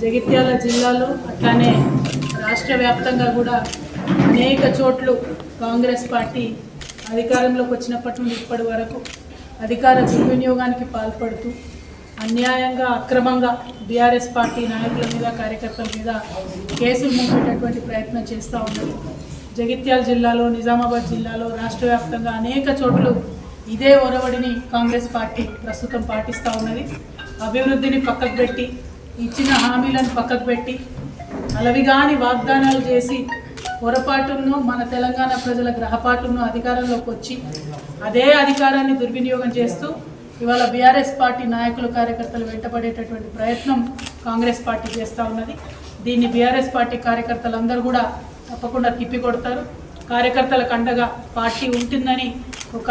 జగిత్యాల జిల్లాలో అట్లానే రాష్ట్ర వ్యాప్తంగా కూడా అనేక చోట్లు కాంగ్రెస్ పార్టీ అధికారంలోకి వచ్చినప్పటి నుండి ఇప్పటి వరకు అధికార దుర్వినియోగానికి పాల్పడుతూ అన్యాయంగా అక్రమంగా బీఆర్ఎస్ పార్టీ నాయకుల మీద కార్యకర్తల మీద కేసులు మోపేటటువంటి ప్రయత్నం చేస్తూ ఉన్నది జగిత్యాల జిల్లాలో నిజామాబాద్ జిల్లాలో రాష్ట్ర వ్యాప్తంగా అనేక చోట్ల ఇదే ఒరవడిని కాంగ్రెస్ పార్టీ ప్రస్తుతం పాటిస్తూ ఉన్నది అభివృద్ధిని పక్కకు పెట్టి ఇచ్చిన హామీలను పక్కకు పెట్టి అలవిగాని వాగ్దానాలు చేసి పొరపాటును మన తెలంగాణ ప్రజల గ్రహపాటును అధికారంలోకి వచ్చి అదే అధికారాన్ని దుర్వినియోగం చేస్తూ ఇవాళ బీఆర్ఎస్ పార్టీ నాయకులు కార్యకర్తలు వెంటబడేటటువంటి ప్రయత్నం కాంగ్రెస్ పార్టీ చేస్తూ ఉన్నది దీన్ని బీఆర్ఎస్ పార్టీ కార్యకర్తలందరూ కూడా తప్పకుండా తిప్పికొడతారు కార్యకర్తలకు అండగా పార్టీ ఉంటుందని ఒక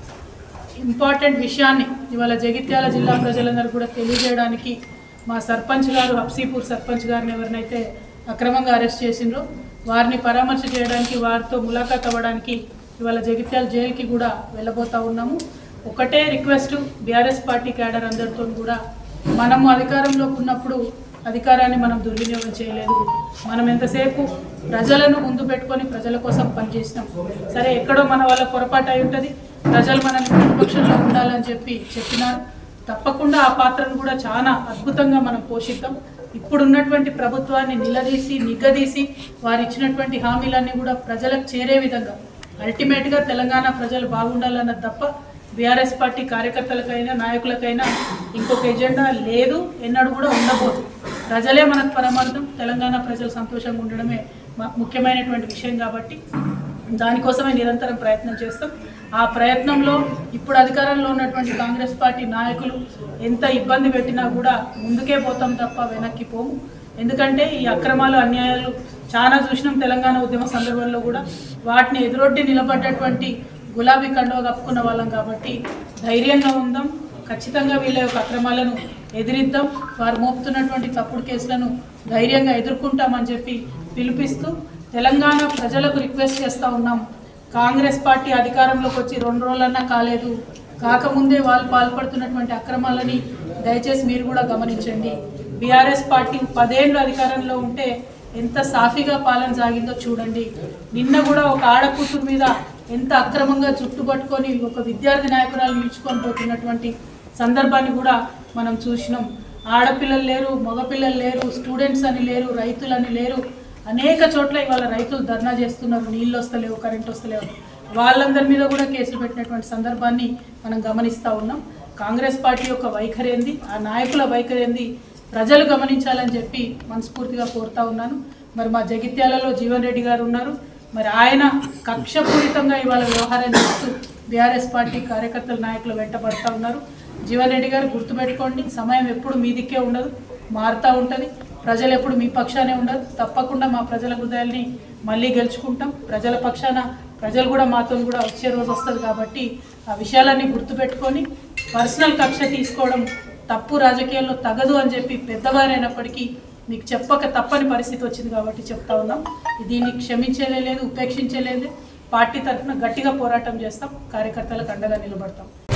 ఇంపార్టెంట్ విషయాన్ని ఇవాళ జగిత్యాల జిల్లా ప్రజలందరూ కూడా తెలియజేయడానికి మా సర్పంచ్ గారు హబ్సీపూర్ సర్పంచ్ గారిని ఎవరినైతే అక్రమంగా అరెస్ట్ చేసిండ్రో వారిని పరామర్శ చేయడానికి వారితో ములాఖాత్ అవ్వడానికి ఇవాళ జగిత్యాల జైలుకి కూడా వెళ్ళబోతా ఉన్నాము ఒకటే రిక్వెస్ట్ బీఆర్ఎస్ పార్టీ క్యాడర్ అందరితో కూడా మనము అధికారంలోకి ఉన్నప్పుడు అధికారాన్ని మనం దుర్వినియోగం చేయలేదు మనం ఎంతసేపు ప్రజలను ముందు పెట్టుకొని ప్రజల కోసం పనిచేసినాం సరే ఎక్కడో మన వాళ్ళ పొరపాటు అయి ఉంటుంది ప్రజలు మనల్ని ప్రతిపక్షంలో ఉండాలని చెప్పి చెప్పినారు తప్పకుండా ఆ పాత్రను కూడా చాలా అద్భుతంగా మనం పోషిద్దాం ఇప్పుడున్నటువంటి ప్రభుత్వాన్ని నిలదీసి నిగ్గదీసి వారు ఇచ్చినటువంటి హామీలన్నీ కూడా ప్రజలకు చేరే విధంగా అల్టిమేట్గా తెలంగాణ ప్రజలు బాగుండాలన్నది తప్ప బీఆర్ఎస్ పార్టీ కార్యకర్తలకైనా నాయకులకైనా ఇంకొక ఎజెండా లేదు ఎన్నడూ కూడా ఉండబోదు ప్రజలే మనకు పరమార్థం తెలంగాణ ప్రజలు సంతోషంగా ఉండడమే మ- ముఖ్యమైనటువంటి విషయం కాబట్టి దానికోసమే నిరంతరం ప్రయత్నం చేస్తాం ఆ ప్రయత్నంలో ఇప్పుడు అధికారంలో ఉన్నటువంటి కాంగ్రెస్ పార్టీ నాయకులు ఎంత ఇబ్బంది పెట్టినా కూడా ముందుకే పోతాం తప్ప వెనక్కి పోము ఎందుకంటే ఈ అక్రమాలు అన్యాయాలు చాలా చూసినాం తెలంగాణ ఉద్యమ సందర్భంలో కూడా వాటిని ఎదురొడ్డి నిలబడ్డటువంటి గులాబీ కండువ కప్పుకున్న వాళ్ళం కాబట్టి ధైర్యంగా ఉందాం ఖచ్చితంగా వీళ్ళ యొక్క అక్రమాలను ఎదిరిద్దాం వారు మోపుతున్నటువంటి తప్పుడు కేసులను ధైర్యంగా ఎదుర్కొంటామని చెప్పి పిలిపిస్తూ తెలంగాణ ప్రజలకు రిక్వెస్ట్ చేస్తూ ఉన్నాం కాంగ్రెస్ పార్టీ అధికారంలోకి వచ్చి రెండు రోజులన్నా కాలేదు కాకముందే వాళ్ళు పాల్పడుతున్నటువంటి అక్రమాలని దయచేసి మీరు కూడా గమనించండి బీఆర్ఎస్ పార్టీ పదేళ్ళు అధికారంలో ఉంటే ఎంత సాఫీగా పాలన సాగిందో చూడండి నిన్న కూడా ఒక ఆడకూతురు మీద ఎంత అక్రమంగా చుట్టుపట్టుకొని ఒక విద్యార్థి నాయకురాలు నిలుచుకొని పోతున్నటువంటి సందర్భాన్ని కూడా మనం చూసినాం ఆడపిల్లలు లేరు మగపిల్లలు లేరు స్టూడెంట్స్ అని లేరు రైతులని లేరు అనేక చోట్ల ఇవాళ రైతులు ధర్నా చేస్తున్నారు నీళ్ళు వస్తలేవు కరెంట్ వస్తలేవు వాళ్ళందరి మీద కూడా కేసులు పెట్టినటువంటి సందర్భాన్ని మనం గమనిస్తూ ఉన్నాం కాంగ్రెస్ పార్టీ యొక్క వైఖరి ఏంది ఆ నాయకుల వైఖరి ఏంది ప్రజలు గమనించాలని చెప్పి మనస్ఫూర్తిగా కోరుతా ఉన్నాను మరి మా జగిత్యాలలో జీవన్ రెడ్డి గారు ఉన్నారు మరి ఆయన కక్షపూరితంగా ఇవాళ వ్యవహారం చేస్తూ బీఆర్ఎస్ పార్టీ కార్యకర్తల నాయకులు వెంటబడతా ఉన్నారు జీవన్ రెడ్డి గారు గుర్తుపెట్టుకోండి సమయం ఎప్పుడు మీ దిక్కే ఉండదు మారుతూ ఉంటుంది ప్రజలు ఎప్పుడు మీ పక్షానే ఉండదు తప్పకుండా మా ప్రజల హృదయాల్ని మళ్ళీ గెలుచుకుంటాం ప్రజల పక్షాన ప్రజలు కూడా మాతో కూడా వచ్చే రోజు వస్తుంది కాబట్టి ఆ విషయాలన్నీ గుర్తుపెట్టుకొని పర్సనల్ కక్ష తీసుకోవడం తప్పు రాజకీయాల్లో తగదు అని చెప్పి పెద్దవారైనప్పటికీ మీకు చెప్పక తప్పని పరిస్థితి వచ్చింది కాబట్టి చెప్తా ఉన్నాం దీన్ని క్షమించేలే లేదు ఉపేక్షించలేదు పార్టీ తరఫున గట్టిగా పోరాటం చేస్తాం కార్యకర్తలకు అండగా నిలబడతాం